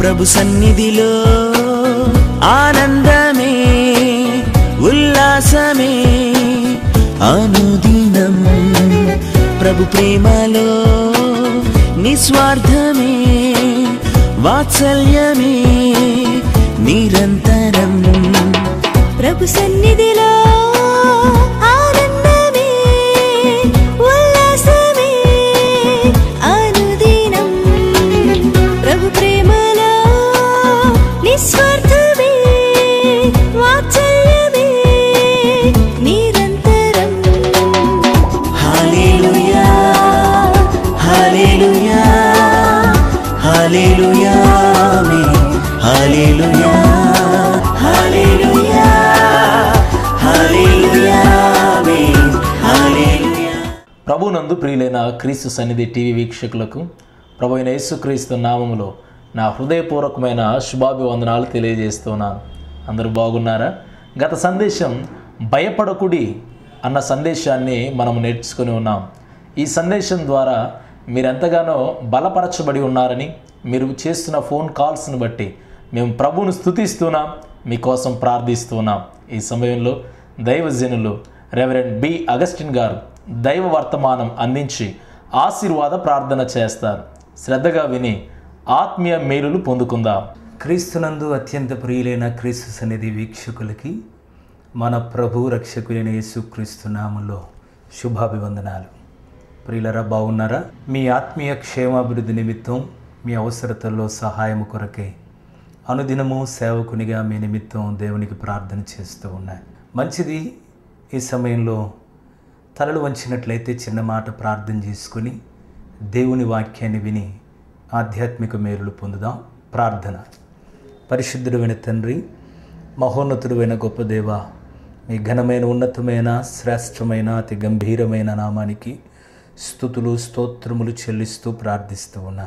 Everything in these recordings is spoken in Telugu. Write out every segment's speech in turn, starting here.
ప్రభు సన్నిధిలో ఆనందమే ఉల్లాసమే అనుదినం ప్రభు ప్రేమలో నిస్వార్థమే వాత్సల్యమే నిరంతరం ప్రభు సన్నిధిలో ఆనందమే ఉల్లాసమే అనుదినం ప్రభు ప్రేమలో నిస్వార్థమే వాత్సల్యమే నిరంతరం హల్లెలూయా హల్లెలూయా హల్లెలూయా ఆమేన్ హల్లెలూయా హల్లెలూయా హల్లెలూయా ఆమేన్ హల్లెలూయా ప్రభునందు ప్రియులైన క్రీస్తు సన్నిధి టీవీ వీక్షకులకు ప్రభు అయిన యేసుక్రీస్తు నామములో నా హృదయపూర్వకమైన శుభాభివందనాలు తెలియజేస్తున్నాను అందరూ బాగున్నారా గత సందేశం భయపడకుడి అన్న సందేశాన్ని మనం నేర్చుకుని ఉన్నాం ఈ సందేశం ద్వారా మీరెంతగానో బలపరచబడి ఉన్నారని మీరు చేస్తున్న ఫోన్ కాల్స్ని బట్టి మేము ప్రభువును స్తుతిస్తున్నాం మీకోసం ప్రార్థిస్తున్నాం ఈ సమయంలో దైవజనులు రెవరెండ్ బి అగస్టిన్ గారు దైవ వర్తమానం అందించి ఆశీర్వాద ప్రార్థన చేస్తారు శ్రద్ధగా విని ఆత్మీయ మేలులు పొందుకుందాం క్రీస్తునందు అత్యంత ప్రియులైన క్రీస్తు సన్నిధి వీక్షకులకి మన ప్రభు రక్షకులైన యేసుక్రీస్తు నామంలో శుభాభివందనాలు ప్రియులరా బాగున్నారా మీ ఆత్మీయ క్షేమాభివృద్ధి నిమిత్తం మీ అవసరతల్లో సహాయం కొరకే అనుదినము సేవకునిగా మీ నిమిత్తం దేవునికి ప్రార్థన చేస్తూ ఉన్నాను మంచిది ఈ సమయంలో తలలు వంచినట్లయితే చిన్న మాట ప్రార్థన చేసుకుని దేవుని వాక్యాన్ని విని ఆధ్యాత్మిక మేలులు పొందుదాం ప్రార్థన పరిశుద్ధుడైన తండ్రి మహోన్నతుడైన గొప్ప దేవ మీ ఘనమైన ఉన్నతమైన శ్రేష్టమైన అతి గంభీరమైన నామానికి స్థుతులు స్తోత్రములు చెల్లిస్తూ ప్రార్థిస్తూ ఉన్నా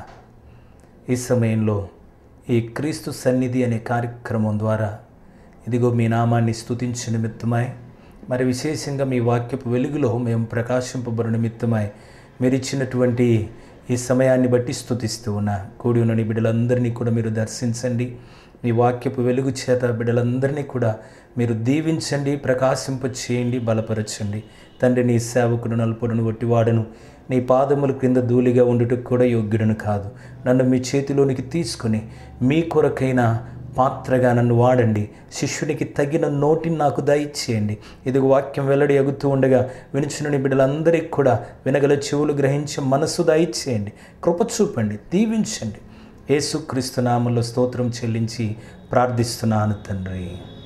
ఈ సమయంలో ఈ క్రీస్తు సన్నిధి అనే కార్యక్రమం ద్వారా ఇదిగో మీ నామాన్ని స్తుతించు నిమిత్తమై మరి విశేషంగా మీ వాక్యపు వెలుగులో మేము ప్రకాశింపబడు నిమిత్తమై మీరు ఇచ్చినటువంటి ఈ సమయాన్ని బట్టి స్తుతిస్తూ ఉన్నా కూడి ఉన్న నీ బిడ్డలందరినీ కూడా మీరు దర్శించండి మీ వాక్యపు వెలుగు చేత బిడ్డలందరినీ కూడా మీరు దీవించండి ప్రకాశింప చేయండి బలపరచండి తండ్రి నీ సేవకుడు నలుపుడును వట్టివాడను నీ పాదముల క్రింద ధూళిగా ఉండుటకు కూడా యోగ్యుడను కాదు నన్ను మీ చేతిలోనికి తీసుకుని మీ కొరకైన పాత్రగా నన్ను వాడండి శిష్యునికి తగిన నోటిని నాకు దయచేయండి ఇది వాక్యం వెల్లడి ఎగుతూ ఉండగా వినుచుని బిడ్డలందరికీ కూడా వినగల చెవులు గ్రహించి మనసు దయచేయండి కృప చూపండి దీవించండి యేసుక్రీస్తు నామంలో స్తోత్రం చెల్లించి ప్రార్థిస్తున్నాను తండ్రి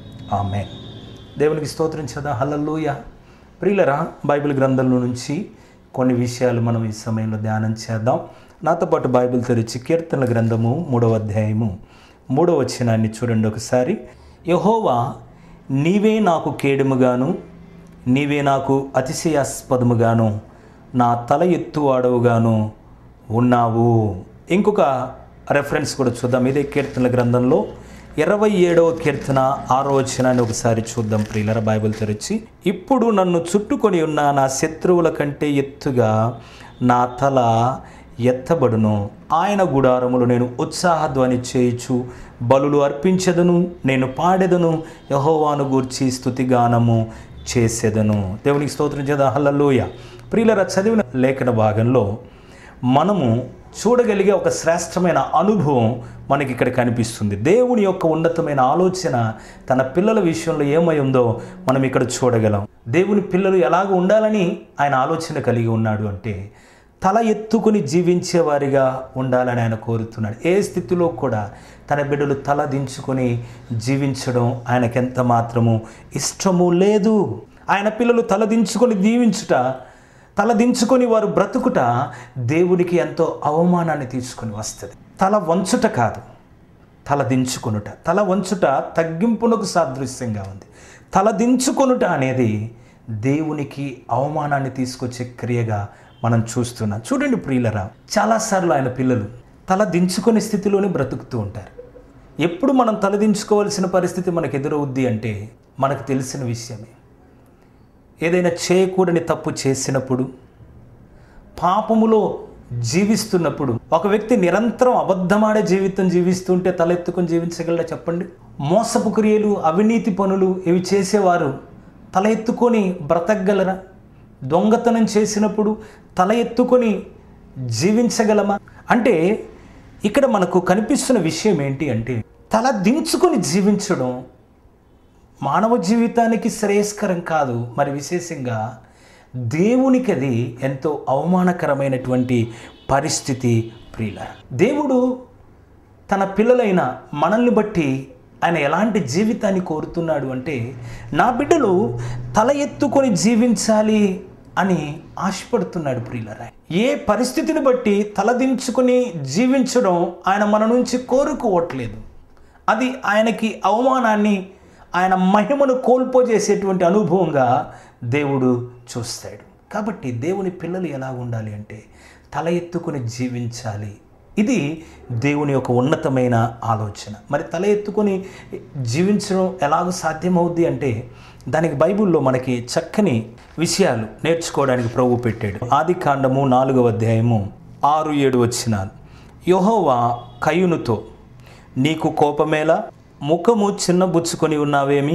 ఆమె దేవునికి స్తోత్రం చదా హల్లెలూయా ప్రియులరా బైబిల్ గ్రంథంలో నుంచి కొన్ని విషయాలు మనం ఈ సమయంలో ధ్యానం చేద్దాం నాతో పాటు బైబిల్ తెరిచి కీర్తనల గ్రంథము మూడవ అధ్యాయము మూడవ వచనాన్ని చూడండి ఒకసారి యహోవా నీవే నాకు కేడుముగాను నీవే నాకు అతిశయాస్పదముగాను నా తల ఎత్తువాడవుగాను ఉన్నావు ఇంకొక రెఫరెన్స్ కూడా చూద్దాం ఇదే కీర్తనల గ్రంథంలో ఇరవై ఏడవ కీర్తన ఆరో వచనాన్ని ఒకసారి చూద్దాం ప్రియులర బైబిల్ తెరిచి ఇప్పుడు నన్ను చుట్టుకొని ఉన్న నా శత్రువుల కంటే ఎత్తుగా నా తల ఎత్తబడును ఆయన గుడారములు నేను ఉత్సాహధ్వని చేయుచు బలులు అర్పించెదను నేను పాడెదను యహోవాను గూర్చి స్థుతిగానము చేసేదను దేవునికి స్తోత్రం చేద హల్లలోయ ప్రియులర చదివిన లేఖన భాగంలో మనము చూడగలిగే ఒక శ్రేష్టమైన అనుభవం మనకి ఇక్కడ కనిపిస్తుంది దేవుని యొక్క ఉన్నతమైన ఆలోచన తన పిల్లల విషయంలో ఏమై ఉందో మనం ఇక్కడ చూడగలం దేవుని పిల్లలు ఎలాగ ఉండాలని ఆయన ఆలోచన కలిగి ఉన్నాడు అంటే తల ఎత్తుకుని జీవించే వారిగా ఉండాలని ఆయన కోరుతున్నాడు ఏ స్థితిలో కూడా తన బిడ్డలు తల దించుకొని జీవించడం ఆయనకెంత మాత్రము ఇష్టము లేదు ఆయన పిల్లలు తల దించుకొని జీవించుట తల దించుకొని వారు బ్రతుకుట దేవునికి ఎంతో అవమానాన్ని తీసుకొని వస్తుంది తల వంచుట కాదు తల దించుకొనుట తల వంచుట తగ్గింపునకు సాదృశ్యంగా ఉంది తల దించుకొనుట అనేది దేవునికి అవమానాన్ని తీసుకొచ్చే క్రియగా మనం చూస్తున్నాం చూడండి ప్రియులరా చాలాసార్లు ఆయన పిల్లలు తల దించుకునే స్థితిలోనే బ్రతుకుతూ ఉంటారు ఎప్పుడు మనం తలదించుకోవాల్సిన పరిస్థితి మనకు ఎదురవుద్ది అంటే మనకు తెలిసిన విషయమే ఏదైనా చేయకూడని తప్పు చేసినప్పుడు పాపములో జీవిస్తున్నప్పుడు ఒక వ్యక్తి నిరంతరం అబద్ధమాడే జీవితం జీవిస్తుంటే తలెత్తుకొని జీవించగలరా చెప్పండి మోసపు క్రియలు అవినీతి పనులు ఇవి చేసేవారు తల ఎత్తుకొని బ్రతకగలరా దొంగతనం చేసినప్పుడు తల ఎత్తుకొని జీవించగలమా అంటే ఇక్కడ మనకు కనిపిస్తున్న విషయం ఏంటి అంటే తల దించుకొని జీవించడం మానవ జీవితానికి శ్రేయస్కరం కాదు మరి విశేషంగా దేవునికి అది ఎంతో అవమానకరమైనటువంటి పరిస్థితి ప్రియుల దేవుడు తన పిల్లలైన మనల్ని బట్టి ఆయన ఎలాంటి జీవితాన్ని కోరుతున్నాడు అంటే నా బిడ్డలు తల ఎత్తుకొని జీవించాలి అని ఆశపడుతున్నాడు ప్రియులరా ఏ పరిస్థితిని బట్టి తలదించుకొని జీవించడం ఆయన మన నుంచి కోరుకోవట్లేదు అది ఆయనకి అవమానాన్ని ఆయన మహిమను కోల్పోజేసేటువంటి అనుభవంగా దేవుడు చూస్తాడు కాబట్టి దేవుని పిల్లలు ఎలా ఉండాలి అంటే తల ఎత్తుకొని జీవించాలి ఇది దేవుని యొక్క ఉన్నతమైన ఆలోచన మరి తల ఎత్తుకొని జీవించడం ఎలాగ సాధ్యమవుద్ది అంటే దానికి బైబిల్లో మనకి చక్కని విషయాలు నేర్చుకోవడానికి ప్రభు పెట్టాడు ఆది కాండము నాలుగవ అధ్యాయము ఆరు ఏడు వచ్చినాలు యెహోవా కయునుతో నీకు కోపమేలా ముఖము చిన్నబుచ్చుకొని ఉన్నావేమి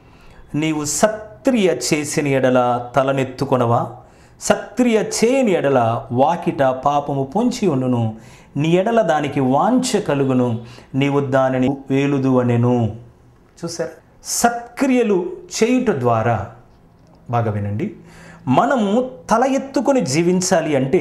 నీవు సత్క్రియ చేసిన ఎడల తలనెత్తుకొనవా సత్క్రియ చేయని ఎడల వాకిట పాపము పొంచి ఉండును నీ ఎడల దానికి వాంఛ కలుగును నీవు దానిని వేలుదు అనెను చూసారా సత్క్రియలు చేయుట ద్వారా బాగా వినండి మనము తల ఎత్తుకొని జీవించాలి అంటే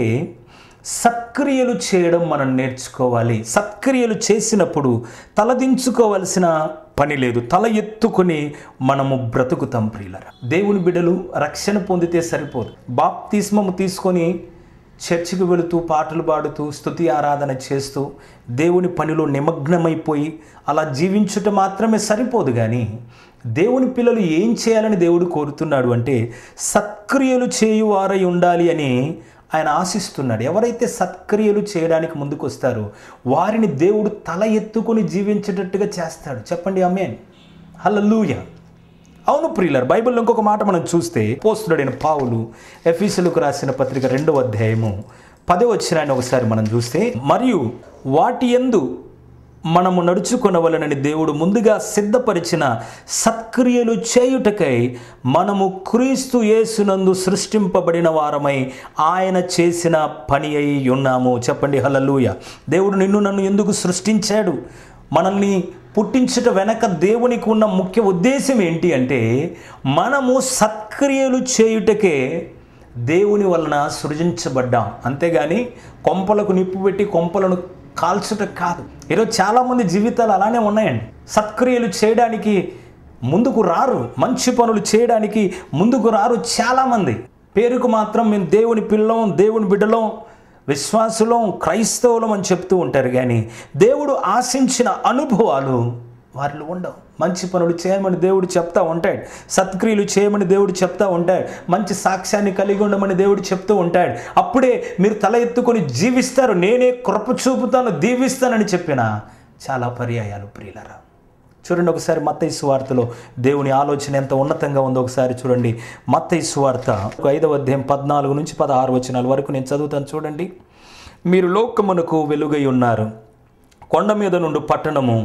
సత్క్రియలు చేయడం మనం నేర్చుకోవాలి సత్క్రియలు చేసినప్పుడు తలదించుకోవలసిన పని లేదు తల ఎత్తుకొని మనము బ్రతుకుతాం ప్రియులరా దేవుని బిడ్డలు రక్షణ పొందితే సరిపోదు బాప్తిస్మము తీసుకొని చర్చికి వెళుతూ పాటలు పాడుతూ స్తుతి ఆరాధన చేస్తూ దేవుని పనిలో నిమగ్నమైపోయి అలా జీవించుట మాత్రమే సరిపోదు కానీ దేవుని పిల్లలు ఏం చేయాలని దేవుడు కోరుతున్నాడు అంటే సత్క్రియలు చేయువారై ఉండాలి అని ఆయన ఆశిస్తున్నాడు ఎవరైతే సత్క్రియలు చేయడానికి ముందుకు వస్తారో వారిని దేవుడు తల ఎత్తుకొని జీవించేటట్టుగా చేస్తాడు చెప్పండి అమ్మేన్ హల్లూయ అవును ప్రియులర్ బైబిల్లో ఇంకొక మాట మనం చూస్తే పోస్తుడైన పావులు ఎఫీసులకు రాసిన పత్రిక రెండవ అధ్యాయము పదే వచ్చినాయని ఒకసారి మనం చూస్తే మరియు వాటి ఎందు మనము నడుచుకొనవలనని దేవుడు ముందుగా సిద్ధపరిచిన సత్క్రియలు చేయుటకై మనము క్రీస్తు యేసునందు సృష్టింపబడిన వారమై ఆయన చేసిన పని అయి ఉన్నాము చెప్పండి హల్లెలూయ దేవుడు నిన్ను నన్ను ఎందుకు సృష్టించాడు మనల్ని పుట్టించుట వెనక దేవునికి ఉన్న ముఖ్య ఉద్దేశం ఏంటి అంటే మనము సత్క్రియలు చేయుటకే దేవుని వలన సృజించబడ్డాం అంతేగాని కొంపలకు నిప్పు పెట్టి కొంపలను కాల్చుట కాదు ఈరోజు చాలామంది జీవితాలు అలానే ఉన్నాయండి సత్క్రియలు చేయడానికి ముందుకు రారు మంచి పనులు చేయడానికి ముందుకు రారు చాలామంది పేరుకు మాత్రం మేము దేవుని పిల్లం దేవుని బిడ్డలం విశ్వాసులం క్రైస్తవులం అని చెప్తూ ఉంటారు కానీ దేవుడు ఆశించిన అనుభవాలు వారిలో ఉండవు మంచి పనులు చేయమని దేవుడు చెప్తా ఉంటాడు సత్క్రియలు చేయమని దేవుడు చెప్తా ఉంటాడు మంచి సాక్ష్యాన్ని కలిగి ఉండమని దేవుడు చెప్తూ ఉంటాడు అప్పుడే మీరు తల ఎత్తుకొని జీవిస్తారు నేనే కృప చూపుతాను దీవిస్తానని చెప్పిన చాలా పర్యాయాలు ప్రియులరా చూడండి ఒకసారి మత్తయి సువార్తలో దేవుని ఆలోచన ఎంత ఉన్నతంగా ఉందో ఒకసారి చూడండి మత్తయి సువార్త ఒక ఐదవ అధ్యాయం పద్నాలుగు నుంచి పదహారు వచనాల వరకు నేను చదువుతాను చూడండి మీరు లోకమునకు వెలుగై ఉన్నారు కొండ మీద నుండి పట్టణము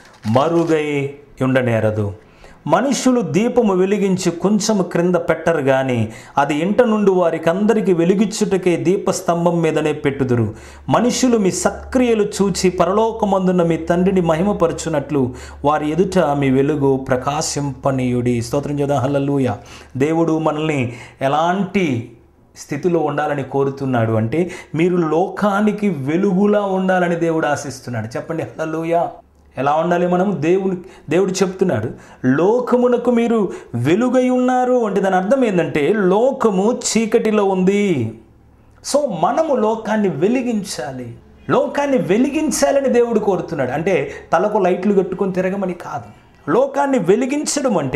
మరుగై ఉండనేరదు మనుషులు దీపము వెలిగించి కొంచెము క్రింద పెట్టరు గాని అది ఇంట నుండి వారికి అందరికీ వెలిగించుటకే దీపస్తంభం మీదనే పెట్టుదురు మనుషులు మీ సత్క్రియలు చూచి పరలోకమందున్న మీ తండ్రిని మహిమపరచునట్లు వారి ఎదుట మీ వెలుగు ప్రకాశింపనీయుడి స్తోత్రం చేద్దాం హల్లెలూయా దేవుడు మనల్ని ఎలాంటి స్థితిలో ఉండాలని కోరుతున్నాడు అంటే మీరు లోకానికి వెలుగులా ఉండాలని దేవుడు ఆశిస్తున్నాడు చెప్పండి హల్లెలూయా ఎలా ఉండాలి మనం దేవుని దేవుడు చెప్తున్నాడు లోకమునకు మీరు వెలుగై ఉన్నారు అంటే దాని అర్థం ఏంటంటే లోకము చీకటిలో ఉంది సో మనము లోకాన్ని వెలిగించాలి లోకాన్ని వెలిగించాలని దేవుడు కోరుతున్నాడు అంటే తలకు లైట్లు కట్టుకొని తిరగమని కాదు లోకాన్ని వెలిగించడం అంటే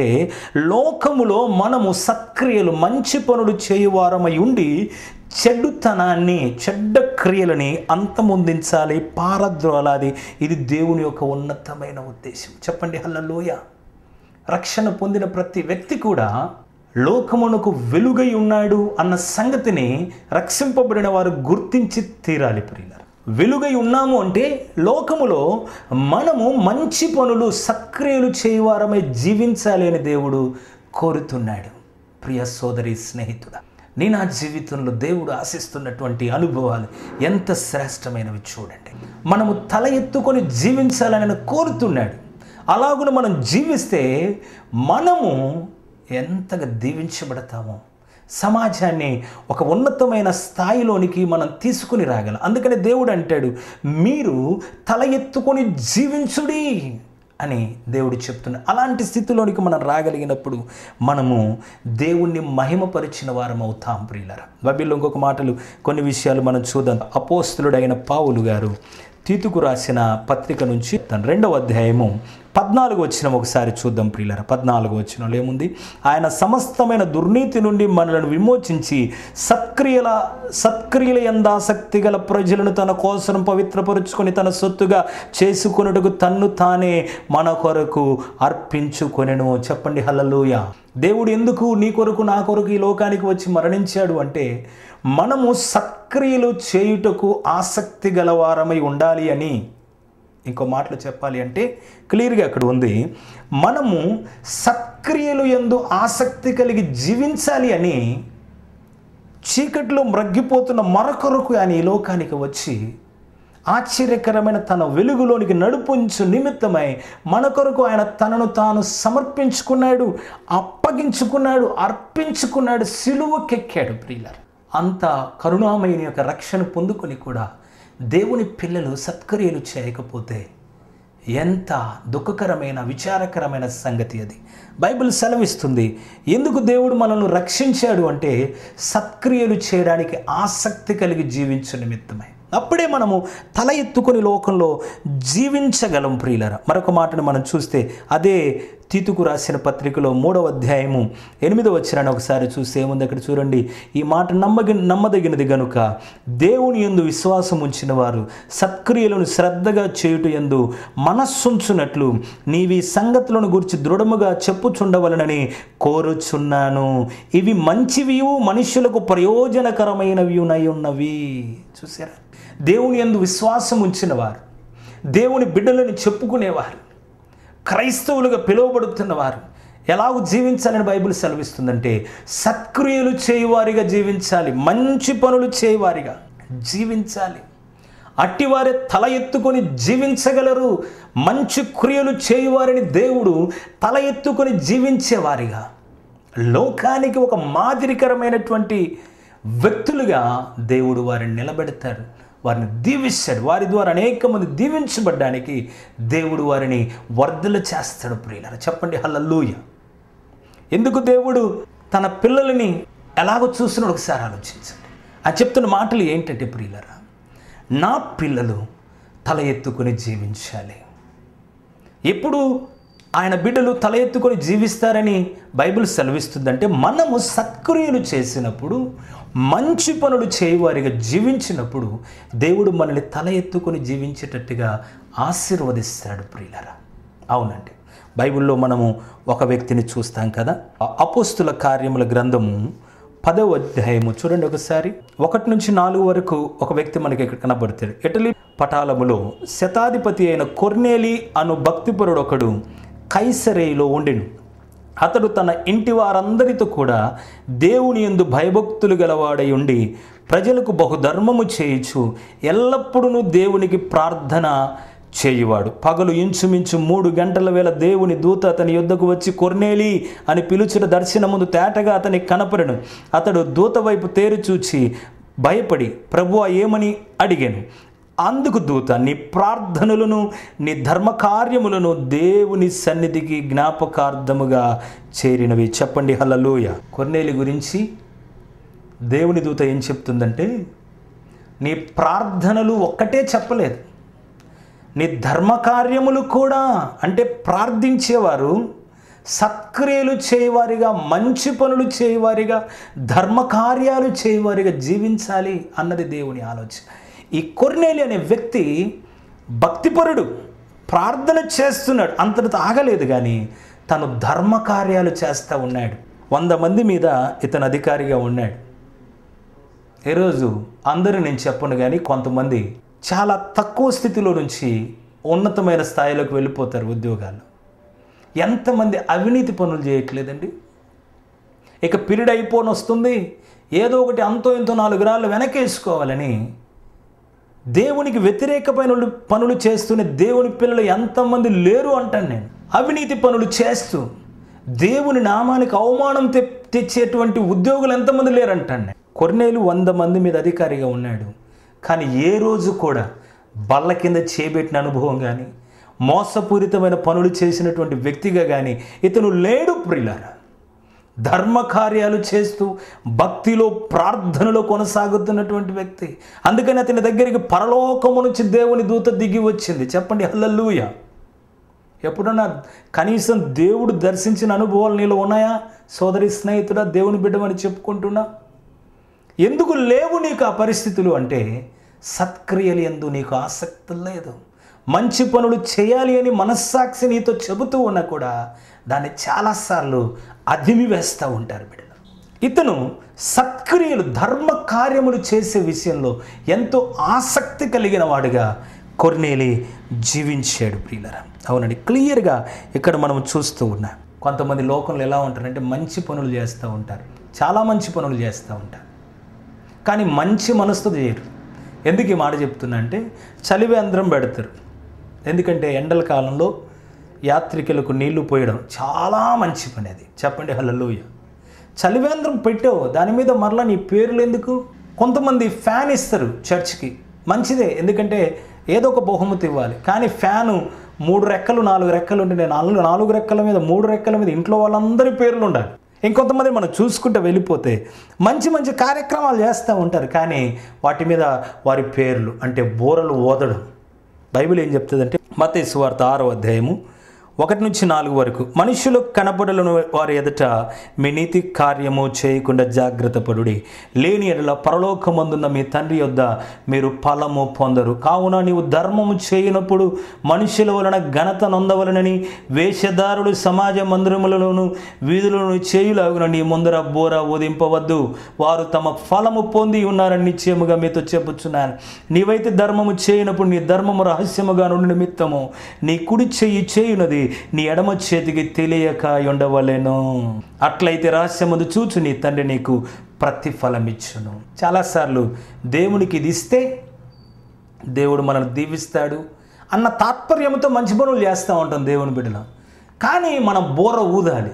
లోకములో మనము సత్క్రియలు మంచి పనులు చేయువారమై ఉండి చెడ్డుతనాన్ని చెడ్డ క్రియలని అంతమొందించాలి పారద్రోలాది ఇది దేవుని యొక్క ఉన్నతమైన ఉద్దేశం చెప్పండి హల్లలోయ రక్షణ పొందిన ప్రతి వ్యక్తి కూడా లోకమునకు వెలుగై ఉన్నాడు అన్న సంగతిని రక్షింపబడిన వారు గుర్తించి తీరాలి ప్రియులారు వెలుగై ఉన్నాము అంటే లోకములో మనము మంచి పనులు సక్రియలు చేయవారమై జీవించాలి అని దేవుడు కోరుతున్నాడు ప్రియ సోదరి స్నేహితుడా నీ నా జీవితంలో దేవుడు ఆశిస్తున్నటువంటి అనుభవాలు ఎంత శ్రేష్టమైనవి చూడండి మనము తల ఎత్తుకొని జీవించాలని ఆయన కోరుతున్నాడు అలాగున మనం జీవిస్తే మనము ఎంతగా దీవించబడతామో సమాజాన్ని ఒక ఉన్నతమైన స్థాయిలోనికి మనం తీసుకుని రాగలం అందుకని దేవుడు అంటాడు మీరు తల ఎత్తుకొని జీవించుడి అని దేవుడు చెప్తున్నాడు అలాంటి స్థితిలోనికి మనం రాగలిగినప్పుడు మనము దేవుణ్ణి మహిమపరిచిన వారం అవుతాం ప్రియులరా బైబిల్లో ఇంకొక మాటలు కొన్ని విషయాలు మనం చూద్దాం అపోస్తులుడైన పావులు గారు తీతుకు రాసిన పత్రిక నుంచి తన రెండవ అధ్యాయము పద్నాలుగు వచ్చిన ఒకసారి చూద్దాం ప్రియులర పద్నాలుగు వచ్చిన ఏముంది ఆయన సమస్తమైన దుర్నీతి నుండి మనలను విమోచించి సత్క్రియల సత్క్రియల ఎందాసక్తి గల ప్రజలను తన కోసం పవిత్రపరుచుకొని తన సొత్తుగా చేసుకొనుటకు తన్ను తానే మన కొరకు అర్పించుకొనెను చెప్పండి హల్లెలూయా దేవుడు ఎందుకు నీ కొరకు నా కొరకు ఈ లోకానికి వచ్చి మరణించాడు అంటే మనము సక్రియలు చేయుటకు ఆసక్తి గలవారమై ఉండాలి అని ఇంకో మాటలు చెప్పాలి అంటే క్లియర్గా అక్కడ ఉంది మనము సక్రియలు ఎందు ఆసక్తి కలిగి జీవించాలి అని చీకట్లో మ్రగ్గిపోతున్న మరొకరకు ఆయన ఈ లోకానికి వచ్చి ఆశ్చర్యకరమైన తన వెలుగులోనికి నడుపుంచు నిమిత్తమై మన కొరకు ఆయన తనను తాను సమర్పించుకున్నాడు అప్పగించుకున్నాడు అర్పించుకున్నాడు సిలువకెక్కాడు ప్రియులర్ అంత కరుణామయుని యొక్క రక్షణ పొందుకొని కూడా దేవుని పిల్లలు సత్క్రియలు చేయకపోతే ఎంత దుఃఖకరమైన విచారకరమైన సంగతి అది బైబిల్ సెలవిస్తుంది ఎందుకు దేవుడు మనల్ని రక్షించాడు అంటే సత్క్రియలు చేయడానికి ఆసక్తి కలిగి జీవించు నిమిత్తమై అప్పుడే మనము తల ఎత్తుకొని లోకంలో జీవించగలం ప్రియులర మరొక మాటను మనం చూస్తే అదే తీతుకు రాసిన పత్రికలో మూడవ అధ్యాయము ఎనిమిదవ వచ్చినాన్ని ఒకసారి చూస్తే ఏముంది అక్కడ చూడండి ఈ మాట నమ్మగి నమ్మదగినది గనుక దేవుని ఎందు విశ్వాసం ఉంచిన వారు సత్క్రియలను శ్రద్ధగా చేయుట ఎందు మనస్సుంచునట్లు నీవి సంగతులను గురించి దృఢముగా చెప్పుచుండవలనని కోరుచున్నాను ఇవి మంచివియు మనుషులకు ప్రయోజనకరమైనవి ఉన్నవి చూసారా దేవుని ఎందు విశ్వాసం ఉంచిన వారు దేవుని బిడ్డలని చెప్పుకునేవారు క్రైస్తవులుగా పిలువబడుతున్న వారు ఎలాగూ జీవించాలని బైబిల్ సెలవిస్తుందంటే సత్క్రియలు చేయువారిగా జీవించాలి మంచి పనులు చేయువారిగా జీవించాలి అట్టివారే తల ఎత్తుకొని జీవించగలరు మంచి క్రియలు చేయువారిని దేవుడు తల ఎత్తుకొని జీవించేవారిగా లోకానికి ఒక మాదిరికరమైనటువంటి వ్యక్తులుగా దేవుడు వారిని నిలబెడతాడు వారిని దీవిస్తాడు వారి ద్వారా అనేక మంది దీవించబడ్డానికి దేవుడు వారిని వర్ధలు చేస్తాడు ప్రియులారా చెప్పండి హల్లెలూయ ఎందుకు దేవుడు తన పిల్లలని ఎలాగో చూస్తున్నాడు ఒకసారి ఆలోచించండి ఆ చెప్తున్న మాటలు ఏంటంటే ప్రియులరా నా పిల్లలు తల ఎత్తుకొని జీవించాలి ఎప్పుడు ఆయన బిడ్డలు తల ఎత్తుకొని జీవిస్తారని బైబిల్ సెలవిస్తుందంటే మనము సత్క్రియలు చేసినప్పుడు మంచి పనులు చేయవారిగా జీవించినప్పుడు దేవుడు మనల్ని తల ఎత్తుకొని జీవించేటట్టుగా ఆశీర్వదిస్తాడు ప్రియులరా అవునండి బైబిల్లో మనము ఒక వ్యక్తిని చూస్తాం కదా అపోస్తుల కార్యముల గ్రంథము పదవ అధ్యాయము చూడండి ఒకసారి ఒకటి నుంచి నాలుగు వరకు ఒక వ్యక్తి మనకి ఇక్కడ కనబడతాడు ఇటలీ పటాలములో శతాధిపతి అయిన కొర్నేలి అను భక్తిపరుడు ఒకడు కైసరేలో ఉండెను అతడు తన ఇంటి వారందరితో కూడా దేవుని యందు భయభక్తులు గలవాడై ఉండి ప్రజలకు బహుధర్మము చేయుచు ఎల్లప్పుడూ దేవునికి ప్రార్థన చేయువాడు పగలు ఇంచుమించు మూడు గంటల వేళ దేవుని దూత అతని యుద్ధకు వచ్చి కొర్నేలి అని పిలుచిన దర్శనం ముందు తేటగా అతని కనపడను అతడు దూత వైపు తేరి చూచి భయపడి ప్రభువా ఏమని అడిగాను అందుకు దూత నీ ప్రార్థనలను నీ ధర్మ కార్యములను దేవుని సన్నిధికి జ్ఞాపకార్థముగా చేరినవి చెప్పండి హల్లలోయ కొర్నేలి గురించి దేవుని దూత ఏం చెప్తుందంటే నీ ప్రార్థనలు ఒక్కటే చెప్పలేదు నీ ధర్మకార్యములు కూడా అంటే ప్రార్థించేవారు సత్క్రియలు చేయవారిగా మంచి పనులు చేయవారిగా ధర్మకార్యాలు చేయవారిగా జీవించాలి అన్నది దేవుని ఆలోచన ఈ కొర్నేలి అనే వ్యక్తి భక్తిపరుడు ప్రార్థన చేస్తున్నాడు అంతటితో ఆగలేదు కానీ తను ధర్మకార్యాలు చేస్తూ ఉన్నాడు వంద మంది మీద ఇతను అధికారిగా ఉన్నాడు ఈరోజు అందరూ నేను చెప్పను కానీ కొంతమంది చాలా తక్కువ స్థితిలో నుంచి ఉన్నతమైన స్థాయిలోకి వెళ్ళిపోతారు ఉద్యోగాలు ఎంతమంది అవినీతి పనులు చేయట్లేదండి ఇక పీరియడ్ అయిపోని వస్తుంది ఏదో ఒకటి అంతో ఇంతో నాలుగు రాళ్ళు వెనకేసుకోవాలని దేవునికి వ్యతిరేకమైన వాళ్ళు పనులు చేస్తూనే దేవుని పిల్లలు ఎంతమంది లేరు అంటాను నేను అవినీతి పనులు చేస్తూ దేవుని నామానికి అవమానం తె- తెచ్చేటువంటి ఉద్యోగులు ఎంతమంది లేరంటాను నేను కొన్నేళ్ళు వంద మంది మీద అధికారిగా ఉన్నాడు కానీ ఏ రోజు కూడా బల్ల కింద చేపెట్టిన అనుభవం కానీ మోసపూరితమైన పనులు చేసినటువంటి వ్యక్తిగా కానీ ఇతను లేడు ప్రియులారా ధర్మ కార్యాలు చేస్తూ భక్తిలో ప్రార్థనలో కొనసాగుతున్నటువంటి వ్యక్తి అందుకని అతని దగ్గరికి పరలోకము నుంచి దేవుని దూత దిగి వచ్చింది చెప్పండి హల్లెలూయ ఎప్పుడన్నా కనీసం దేవుడు దర్శించిన అనుభవాలు నీలో ఉన్నాయా సోదరి స్నేహితుడా దేవుని బిడ్డమని చెప్పుకుంటున్నా ఎందుకు లేవు నీకు ఆ పరిస్థితులు అంటే సత్క్రియలు ఎందు నీకు ఆసక్తి లేదు మంచి పనులు చేయాలి అని మనస్సాక్షి నీతో చెబుతూ ఉన్నా కూడా దాన్ని చాలాసార్లు అదిమి వేస్తూ ఉంటారు బిడ్డలు ఇతను సత్క్రియలు ధర్మ కార్యములు చేసే విషయంలో ఎంతో ఆసక్తి కలిగిన వాడుగా కొర్నేలి జీవించాడు ప్రియులరా అవునండి క్లియర్గా ఇక్కడ మనం చూస్తూ ఉన్నాం కొంతమంది లోకంలో ఎలా ఉంటారంటే మంచి పనులు చేస్తూ ఉంటారు చాలా మంచి పనులు చేస్తూ ఉంటారు కానీ మంచి మనసుతో చేయరు ఎందుకు ఈ మాట చెప్తున్నా అంటే చలివేంద్రం పెడతారు ఎందుకంటే ఎండల కాలంలో యాత్రికులకు నీళ్లు పోయడం చాలా మంచి పని అది చెప్పండి హల్లెలూయ చలివేంద్రం పెట్టావు దాని మీద మరలా నీ పేర్లు ఎందుకు కొంతమంది ఫ్యాన్ ఇస్తారు చర్చ్కి మంచిదే ఎందుకంటే ఏదో ఒక బహుమతి ఇవ్వాలి కానీ ఫ్యాను మూడు రెక్కలు నాలుగు రెక్కలు ఉంటే నేను నాలుగు నాలుగు రెక్కల మీద మూడు రెక్కల మీద ఇంట్లో వాళ్ళందరి పేర్లు ఉండాలి ఇంకొంతమంది మనం చూసుకుంటూ వెళ్ళిపోతే మంచి మంచి కార్యక్రమాలు చేస్తూ ఉంటారు కానీ వాటి మీద వారి పేర్లు అంటే బోరలు ఓదడం బైబిల్ ఏం చెప్తుందంటే మతేసు సువార్త ఆరో అధ్యాయము ఒకటి నుంచి నాలుగు వరకు మనుషులు కనపడలను వారి ఎదుట మీ నీతి కార్యము చేయకుండా జాగ్రత్త పడుడి లేని ఎడల పరలోకమందున్న మీ తండ్రి యొద్ద మీరు ఫలము పొందరు కావున నీవు ధర్మము చేయనప్పుడు మనుషుల వలన ఘనత నొందవలనని వేషధారులు సమాజ మందిరములలోను వీధులను చేయులాగున నీ ముందర బోర ఊదింపవద్దు వారు తమ ఫలము పొంది ఉన్నారని నిశ్చయముగా మీతో చెప్పుచున్నాను నీవైతే ధర్మము చేయనప్పుడు నీ ధర్మము రహస్యముగా నుండి నిమిత్తము నీ కుడి చెయ్యి చేయునది నీ ఎడమ చేతికి తెలియక ఉండవలెను అట్లయితే రహస్యముందు చూచు నీ తండ్రి నీకు ప్రతిఫలమిచ్చును చాలాసార్లు దేవునికి ఇది ఇస్తే దేవుడు మనల్ని దీవిస్తాడు అన్న తాత్పర్యంతో మంచి పనులు చేస్తూ ఉంటాం దేవుని బిడ్డలో కానీ మనం బోర ఊదాలి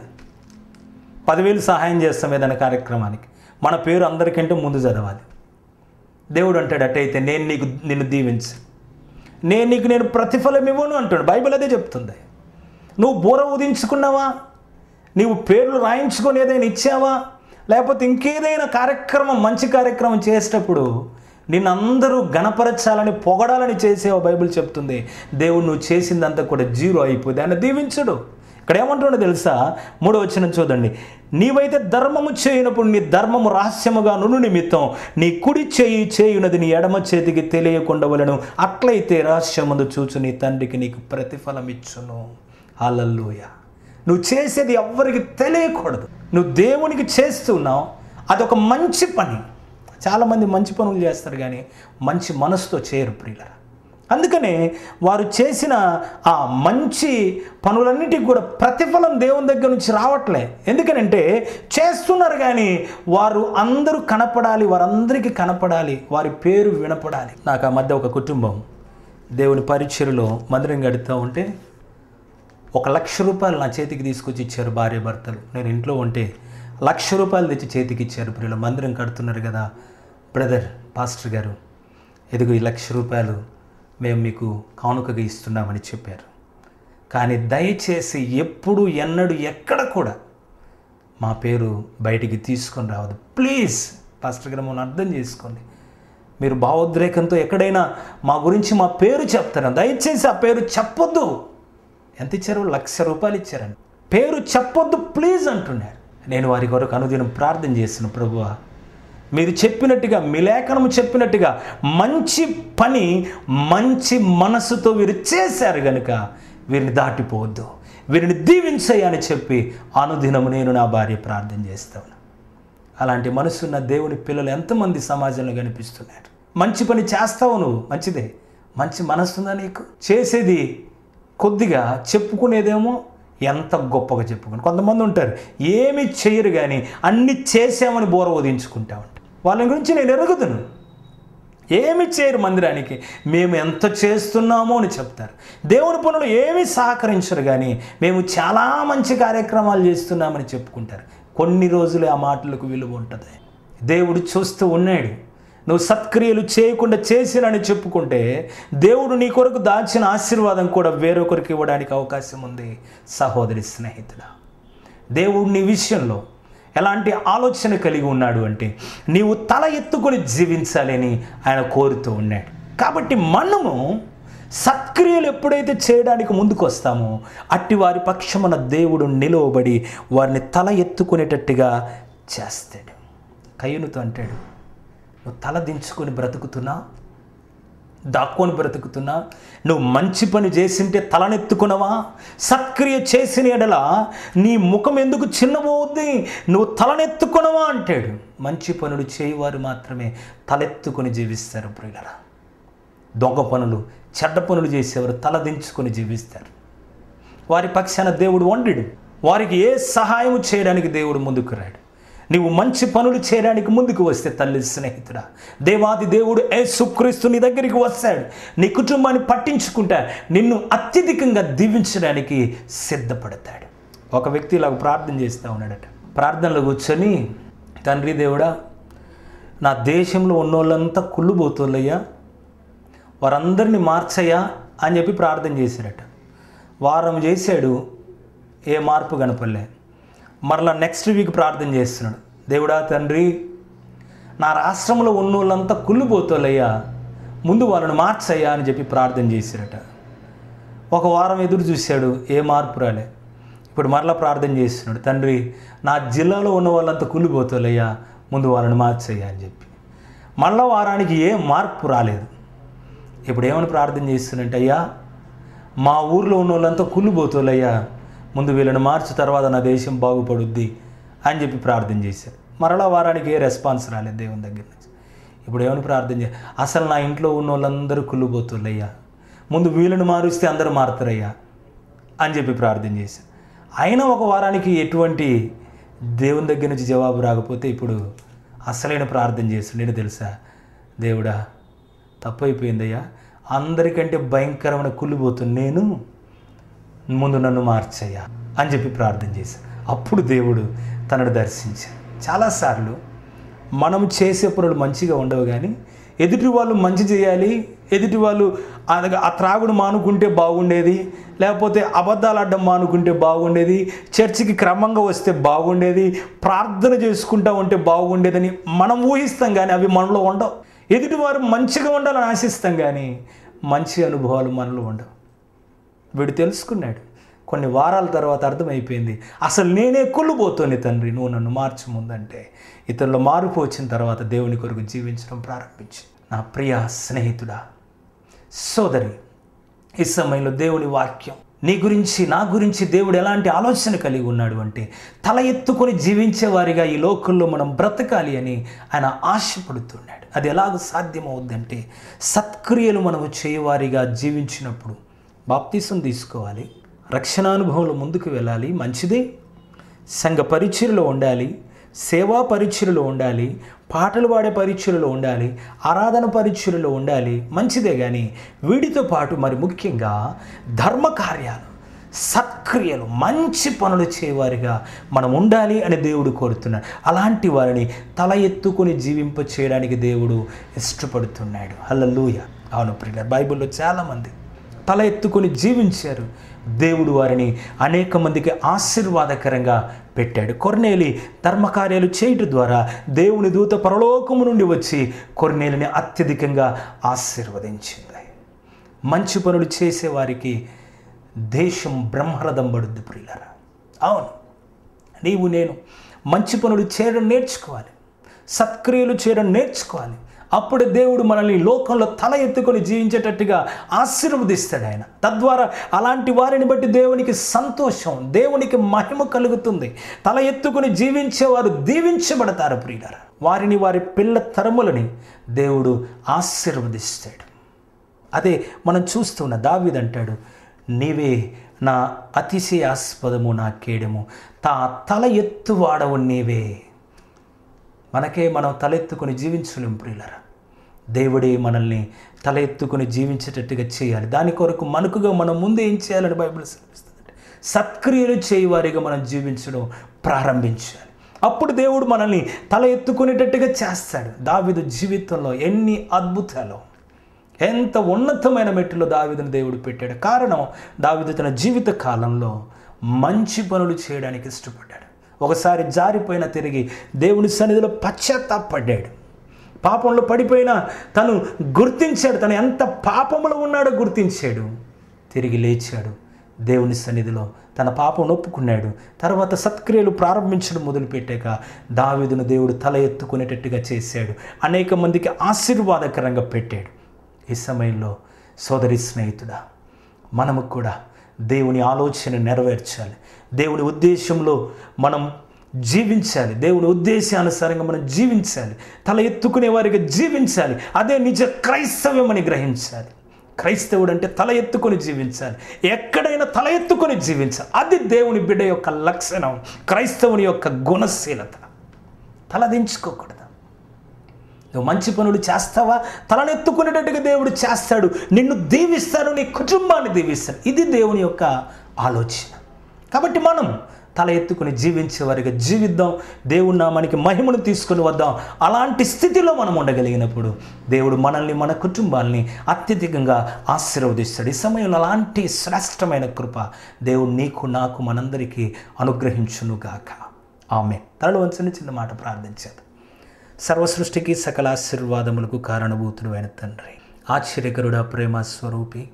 పదివేలు సహాయం చేస్తాం ఏదైనా కార్యక్రమానికి మన పేరు అందరికంటే ముందు చదవాలి దేవుడు అంటాడు అట్టయితే నేను నీకు నిన్ను దీవించు నేను నీకు నేను ప్రతిఫలం ఇవ్వను అంటాడు బైబిల్ అదే చెప్తుంది నువ్వు బూర ఊదించుకున్నావా నీవు పేర్లు రాయించుకొని ఏదైనా ఇచ్చావా లేకపోతే ఇంకేదైనా కార్యక్రమం మంచి కార్యక్రమం చేసేటప్పుడు నిన్నందరూ గణపరచాలని పొగడాలని చేసేవా బైబిల్ చెప్తుంది దేవుడు నువ్వు చేసిందంతా కూడా జీరో అయిపోయింది ఆయన దీవించడు ఇక్కడ ఏమంటున్నాడో తెలుసా మూడో వచ్చిన చూడండి నీవైతే ధర్మము చేయనప్పుడు నీ ధర్మము రహస్యముగా నును నిమిత్తం నీ కుడి చేయి చేయునది నీ ఎడమ చేతికి తెలియకుండా వలను అట్లయితే రహస్యముందు చూచు నీ తండ్రికి నీకు ప్రతిఫలం ఇచ్చును హల్లెలూయ నువ్వు చేసేది ఎవ్వరికి తెలియకూడదు నువ్వు దేవునికి చేస్తున్నావు అదొక మంచి పని చాలామంది మంచి పనులు చేస్తారు కానీ మంచి మనసుతో చేయరు ప్రియులరా అందుకనే వారు చేసిన ఆ మంచి పనులన్నిటికి కూడా ప్రతిఫలం దేవుని దగ్గర నుంచి రావట్లే ఎందుకనంటే చేస్తున్నారు కానీ వారు అందరూ కనపడాలి వారందరికీ కనపడాలి వారి పేరు వినపడాలి నాకు ఆ మధ్య ఒక కుటుంబం దేవుని పరిచయలో మందిరం గడుతూ ఉంటే ఒక లక్ష రూపాయలు నా చేతికి తీసుకొచ్చి ఇచ్చారు భార్య భర్తలు నేను ఇంట్లో ఉంటే లక్ష రూపాయలు తెచ్చి చేతికి ఇచ్చారు ప్రియుల మందిరం కడుతున్నారు కదా బ్రదర్ పాస్టర్ గారు ఇదిగో ఈ లక్ష రూపాయలు మేము మీకు కానుకగా ఇస్తున్నామని చెప్పారు కానీ దయచేసి ఎప్పుడు ఎన్నడూ ఎక్కడ కూడా మా పేరు బయటికి తీసుకొని రావద్దు ప్లీజ్ పాస్టర్ గారు మనం అర్థం చేసుకోండి మీరు భావోద్రేకంతో ఎక్కడైనా మా గురించి మా పేరు చెప్తారా దయచేసి ఆ పేరు చెప్పొద్దు ఎంత ఇచ్చారు లక్ష రూపాయలు ఇచ్చారండి పేరు చెప్పొద్దు ప్లీజ్ అంటున్నారు నేను వారి కొరకు అనుదినం ప్రార్థన చేసిన ప్రభువా మీరు చెప్పినట్టుగా మీ లేఖనము చెప్పినట్టుగా మంచి పని మంచి మనసుతో వీరు చేశారు కనుక వీరిని దాటిపోవద్దు వీరిని దీవించయ్యా అని చెప్పి అనుదినము నేను నా భార్య ప్రార్థన చేస్తాను అలాంటి మనసున్న దేవుని పిల్లలు ఎంతమంది సమాజంలో కనిపిస్తున్నారు మంచి పని చేస్తావు నువ్వు మంచిదే మంచి మనసుందా నీకు చేసేది కొద్దిగా చెప్పుకునేదేమో ఎంత గొప్పగా చెప్పుకుని కొంతమంది ఉంటారు ఏమి చేయరు కానీ అన్ని చేసామని బోర వదించుకుంటా ఉంటారు వాళ్ళ గురించి నేను ఎరుగుదును ఏమి చేయరు మందిరానికి మేము ఎంత చేస్తున్నామో అని చెప్తారు దేవుని పనులు ఏమీ సహకరించరు కానీ మేము చాలా మంచి కార్యక్రమాలు చేస్తున్నామని చెప్పుకుంటారు కొన్ని రోజులు ఆ మాటలకు విలువ ఉంటుంది దేవుడు చూస్తూ ఉన్నాడు నువ్వు సత్క్రియలు చేయకుండా చేసినని చెప్పుకుంటే దేవుడు నీ కొరకు దాచిన ఆశీర్వాదం కూడా వేరొకరికి ఇవ్వడానికి అవకాశం ఉంది సహోదరి స్నేహితుడా దేవుడు నీ విషయంలో ఎలాంటి ఆలోచన కలిగి ఉన్నాడు అంటే నీవు తల ఎత్తుకొని జీవించాలని ఆయన కోరుతూ ఉన్నాడు కాబట్టి మనము సత్క్రియలు ఎప్పుడైతే చేయడానికి ముందుకు వస్తామో అట్టి వారి పక్షమున దేవుడు నిలువబడి వారిని తల ఎత్తుకునేటట్టుగా చేస్తాడు కయ్యనుతో అంటాడు నువ్వు తల దించుకొని బ్రతుకుతున్నా దాక్కొని బ్రతుకుతున్నా నువ్వు మంచి పని చేసింటే తలనెత్తుకున్నావా సత్క్రియ చేసిన ఎడల నీ ముఖం ఎందుకు చిన్నబోద్ది నువ్వు తలనెత్తుకున్నావా అంటాడు మంచి పనులు చేయవారు మాత్రమే తలెత్తుకొని జీవిస్తారు ప్రియులరా దొంగ పనులు చెడ్డ పనులు చేసేవారు తల దించుకొని జీవిస్తారు వారి పక్షాన దేవుడు వండడు వారికి ఏ సహాయం చేయడానికి దేవుడు ముందుకు రాడు నీవు మంచి పనులు చేయడానికి ముందుకు వస్తే తల్లి స్నేహితుడా దేవాది దేవుడు ఏ సుక్రీస్తు నీ దగ్గరికి వస్తాడు నీ కుటుంబాన్ని పట్టించుకుంటా నిన్ను అత్యధికంగా దీవించడానికి సిద్ధపడతాడు ఒక వ్యక్తి ఇలాగ ప్రార్థన చేస్తూ ఉన్నాడట ప్రార్థనలో కూర్చొని తండ్రి దేవుడా నా దేశంలో ఉన్నోళ్ళంతా కుళ్ళుబోతులయ్యా వారందరినీ మార్చయ్యా అని చెప్పి ప్రార్థన చేశాడట వారం చేశాడు ఏ మార్పు కనపడలే మరలా నెక్స్ట్ వీక్ ప్రార్థన చేస్తున్నాడు దేవుడా తండ్రి నా రాష్ట్రంలో ఉన్న వాళ్ళంతా కుళ్ళిపోతాలయ్యా ముందు వాళ్ళని మార్చయ్యా అని చెప్పి ప్రార్థన చేశారట ఒక వారం ఎదురు చూశాడు ఏ మార్పు రాలే ఇప్పుడు మరలా ప్రార్థన చేస్తున్నాడు తండ్రి నా జిల్లాలో ఉన్న వాళ్ళంతా కుళ్ళిపోతాలయ్యా ముందు వాళ్ళని మార్చయ్యా అని చెప్పి మళ్ళా వారానికి ఏ మార్పు రాలేదు ఇప్పుడు ఏమని ప్రార్థన చేస్తున్నట్టు అయ్యా మా ఊర్లో ఉన్న వాళ్ళంతా కుళ్ళిపోతాలయ్యా ముందు వీళ్ళని మార్చి తర్వాత నా దేశం బాగుపడుద్ది అని చెప్పి ప్రార్థన చేశారు మరలా వారానికి ఏ రెస్పాన్స్ రాలేదు దేవుని దగ్గర నుంచి ఇప్పుడు ఏమని ప్రార్థన చే అసలు నా ఇంట్లో ఉన్న వాళ్ళందరూ కుళ్ళిపోతుల్లయ్యా ముందు వీళ్ళని మారుస్తే అందరూ మారుతారయ్యా అని చెప్పి ప్రార్థన చేశారు అయినా ఒక వారానికి ఎటువంటి దేవుని దగ్గర నుంచి జవాబు రాకపోతే ఇప్పుడు అసలైన ప్రార్థన చేస్తాడు నేను తెలుసా దేవుడా తప్పైపోయిందయ్యా అందరికంటే భయంకరమైన కుళ్ళిపోతుంది నేను ముందు నన్ను మార్చయ్యా అని చెప్పి ప్రార్థన చేశాను అప్పుడు దేవుడు తనను దర్శించాడు చాలాసార్లు మనం చేసే పనులు మంచిగా ఉండవు కానీ ఎదుటి వాళ్ళు మంచి చేయాలి ఎదుటి వాళ్ళు ఆ- ఆ త్రాగుడు మానుకుంటే బాగుండేది లేకపోతే అబద్ధాలు ఆడడం మానుకుంటే బాగుండేది చర్చికి క్రమంగా వస్తే బాగుండేది ప్రార్థన చేసుకుంటా ఉంటే బాగుండేదని మనం ఊహిస్తాం కానీ అవి మనలో ఉండవు ఎదుటివారు మంచిగా ఉండాలని ఆశిస్తాం కానీ మంచి అనుభవాలు మనలో ఉండవు వీడు తెలుసుకున్నాడు కొన్ని వారాల తర్వాత అర్థమైపోయింది అసలు నేనే కుళ్ళుపోతోని తండ్రి నువ్వు నన్ను మార్చు ముందంటే ఇతరులు మార్పు వచ్చిన తర్వాత దేవుని కొరకు జీవించడం ప్రారంభించి నా ప్రియ స్నేహితుడా సోదరి ఈ సమయంలో దేవుని వాక్యం నీ గురించి నా గురించి దేవుడు ఎలాంటి ఆలోచన కలిగి ఉన్నాడు అంటే తల ఎత్తుకొని జీవించే వారిగా ఈ లోకంలో మనం బ్రతకాలి అని ఆయన ఆశపడుతున్నాడు అది ఎలాగ సాధ్యమవుద్దంటే సత్క్రియలు మనము చేయవారిగా జీవించినప్పుడు బాప్తీసం తీసుకోవాలి రక్షణానుభవంలో ముందుకు వెళ్ళాలి మంచిదే సంఘ పరిచయలో ఉండాలి సేవా పరిచయలో ఉండాలి పాటలు పాడే పరిచయలో ఉండాలి ఆరాధన పరిచయలో ఉండాలి మంచిదే కానీ వీటితో పాటు మరి ముఖ్యంగా ధర్మ కార్యాలు సత్క్రియలు మంచి పనులు చేయవారిగా మనం ఉండాలి అని దేవుడు కోరుతున్నాడు అలాంటి వారిని తల ఎత్తుకొని జీవింప చేయడానికి దేవుడు ఇష్టపడుతున్నాడు హల్లెలూయ అవును ప్రియుల బైబిల్లో చాలామంది తల ఎత్తుకొని జీవించారు దేవుడు వారిని అనేక మందికి ఆశీర్వాదకరంగా పెట్టాడు కొర్నేలి ధర్మకార్యాలు చేయటం ద్వారా దేవుని దూత పరలోకము నుండి వచ్చి కొర్నేలిని అత్యధికంగా ఆశీర్వదించింది మంచి పనులు చేసేవారికి దేశం బ్రహ్మరథం పడుద్ది ప్రియులరా అవును నీవు నేను మంచి పనులు చేయడం నేర్చుకోవాలి సత్క్రియలు చేయడం నేర్చుకోవాలి అప్పుడు దేవుడు మనల్ని లోకంలో తల ఎత్తుకొని జీవించేటట్టుగా ఆశీర్వదిస్తాడు ఆయన తద్వారా అలాంటి వారిని బట్టి దేవునికి సంతోషం దేవునికి మహిమ కలుగుతుంది తల ఎత్తుకొని జీవించేవారు దీవించబడతారు ప్రియులారా వారిని వారి పిల్ల తరములని దేవుడు ఆశీర్వదిస్తాడు అదే మనం చూస్తున్న దావిదంటాడు నీవే నా అతిశయాస్పదము నా కేడము తా తల ఎత్తువాడవు నీవే మనకే మనం తలెత్తుకొని జీవించలేం ప్రియులరా దేవుడే మనల్ని తల ఎత్తుకొని జీవించేటట్టుగా చేయాలి దాని కొరకు మనకుగా మనం ముందు ఏం చేయాలని బైబిల్ సెలవిస్తుంది సత్క్రియలు చేయవారిగా మనం జీవించడం ప్రారంభించాలి అప్పుడు దేవుడు మనల్ని తల ఎత్తుకునేటట్టుగా చేస్తాడు దావిదు జీవితంలో ఎన్ని అద్భుతాలు ఎంత ఉన్నతమైన మెట్టులో దావిదును దేవుడు పెట్టాడు కారణం దావిదు తన జీవిత కాలంలో మంచి పనులు చేయడానికి ఇష్టపడ్డాడు ఒకసారి జారిపోయిన తిరిగి దేవుని సన్నిధిలో పశ్చాత్తాపడ్డాడు పాపంలో పడిపోయినా తను గుర్తించాడు తను ఎంత పాపంలో ఉన్నాడో గుర్తించాడు తిరిగి లేచాడు దేవుని సన్నిధిలో తన పాపం ఒప్పుకున్నాడు తర్వాత సత్క్రియలు ప్రారంభించడం మొదలుపెట్టాక దావీదును దేవుడు తల ఎత్తుకునేటట్టుగా చేశాడు అనేక మందికి ఆశీర్వాదకరంగా పెట్టాడు ఈ సమయంలో సోదరి స్నేహితుడా మనము కూడా దేవుని ఆలోచన నెరవేర్చాలి దేవుని ఉద్దేశంలో మనం జీవించాలి దేవుని ఉద్దేశానుసారంగా మనం జీవించాలి తల ఎత్తుకునే వారికి జీవించాలి అదే నిజ క్రైస్తవ్యం అని గ్రహించాలి క్రైస్తవుడు అంటే తల ఎత్తుకొని జీవించాలి ఎక్కడైనా తల ఎత్తుకొని జీవించాలి అది దేవుని బిడ్డ యొక్క లక్షణం క్రైస్తవుని యొక్క గుణశీలత తలదించుకోకూడదు నువ్వు మంచి పనులు చేస్తావా తలనెత్తుకునేటట్టుగా దేవుడు చేస్తాడు నిన్ను దీవిస్తాడు నీ కుటుంబాన్ని దీవిస్తాడు ఇది దేవుని యొక్క ఆలోచన కాబట్టి మనం తల ఎత్తుకుని జీవించే వారిగా జీవిద్దాం దేవుడు నామానికి మహిమను తీసుకొని వద్దాం అలాంటి స్థితిలో మనం ఉండగలిగినప్పుడు దేవుడు మనల్ని మన కుటుంబాల్ని అత్యధికంగా ఆశీర్వదిస్తాడు ఈ సమయంలో అలాంటి శ్రేష్టమైన కృప దేవుడు నీకు నాకు మనందరికీ అనుగ్రహించునుగాక ఆమె తలలో వంచని చిన్న మాట ప్రార్థించాడు సర్వసృష్టికి సకల ఆశీర్వాదములకు కారణభూతుడు అయిన తండ్రి ఆశ్చర్యకరుడా ప్రేమ స్వరూపి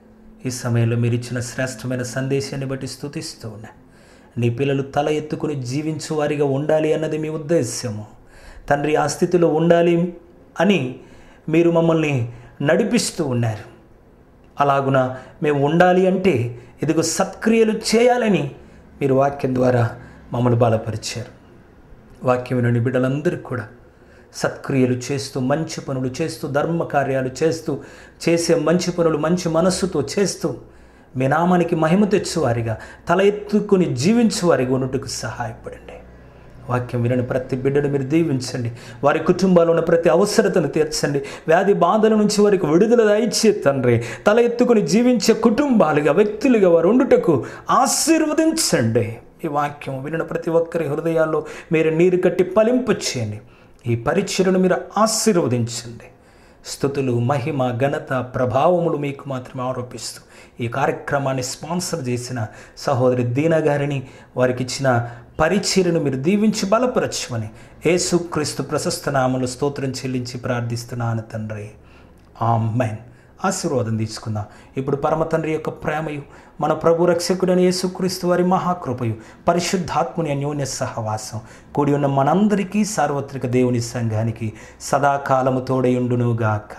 ఈ సమయంలో మీరు ఇచ్చిన శ్రేష్టమైన సందేశాన్ని బట్టి స్థుతిస్తూ ఉన్నా నీ పిల్లలు తల ఎత్తుకుని జీవించు వారిగా ఉండాలి అన్నది మీ ఉద్దేశ్యము తండ్రి ఆ స్థితిలో ఉండాలి అని మీరు మమ్మల్ని నడిపిస్తూ ఉన్నారు అలాగున మేము ఉండాలి అంటే ఇదిగో సత్క్రియలు చేయాలని మీరు వాక్యం ద్వారా మమ్మల్ని బలపరిచారు వాక్యం వినని బిడ్డలందరికీ కూడా సత్క్రియలు చేస్తూ మంచి పనులు చేస్తూ ధర్మ కార్యాలు చేస్తూ చేసే మంచి పనులు మంచి మనస్సుతో చేస్తూ మీ నామానికి మహిమ తెచ్చువారిగా తల ఎత్తుకుని జీవించువారిగా ఉన్నట్టుకు సహాయపడండి వాక్యం వినని ప్రతి బిడ్డను మీరు దీవించండి వారి కుటుంబాల్లో ఉన్న ప్రతి అవసరతను తీర్చండి వ్యాధి బాధల నుంచి వారికి విడుదల దయచే తండ్రి తల ఎత్తుకుని జీవించే కుటుంబాలుగా వ్యక్తులుగా వారు ఉండుటకు ఆశీర్వదించండి ఈ వాక్యం వినిన ప్రతి ఒక్కరి హృదయాల్లో మీరు నీరు కట్టి పలింపు చేయండి ఈ పరిచయను మీరు ఆశీర్వదించండి స్థుతులు మహిమ ఘనత ప్రభావములు మీకు మాత్రమే ఆరోపిస్తూ ఈ కార్యక్రమాన్ని స్పాన్సర్ చేసిన సహోదరి దీన గారిని వారికి ఇచ్చిన పరిచయను మీరు దీవించి బలపరచమని యేసుక్రీస్తు ప్రశస్త నామలు స్తోత్రం చెల్లించి ప్రార్థిస్తున్నాను తండ్రి ఆమెన్ ఆశీర్వాదం తీసుకుందాం ఇప్పుడు పరమ తండ్రి యొక్క ప్రేమయు మన ప్రభు రక్షకుడైన యేసుక్రీస్తు వారి మహాకృపయు పరిశుద్ధాత్ముని అన్యోన్య సహవాసం కూడి ఉన్న మనందరికీ సార్వత్రిక దేవుని సంఘానికి సదాకాలము తోడయుండునుగాక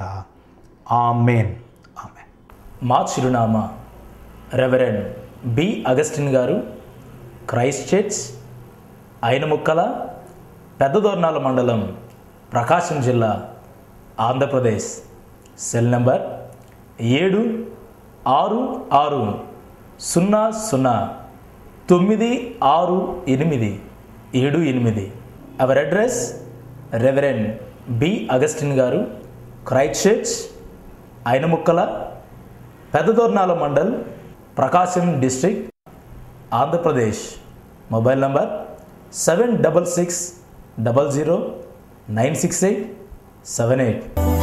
ఆమెన్ ఆమెన్ మా చిరునామా రెవరెండ్ బి అగస్టిన్ గారు క్రైస్ట్ చర్చ్ అయినముక్కల పెద్దదోర్నాల మండలం ప్రకాశం జిల్లా ఆంధ్రప్రదేశ్ సెల్ నంబర్ ఏడు ఆరు ఆరు సున్నా సున్నా తొమ్మిది ఆరు ఎనిమిది ఏడు ఎనిమిది our address Reverend B Augustine గారు Christ church Ayinamukkala Peddadornala mandal Prakasam district Andhra Pradesh mobile number seven double six double zero nine six eight seven eight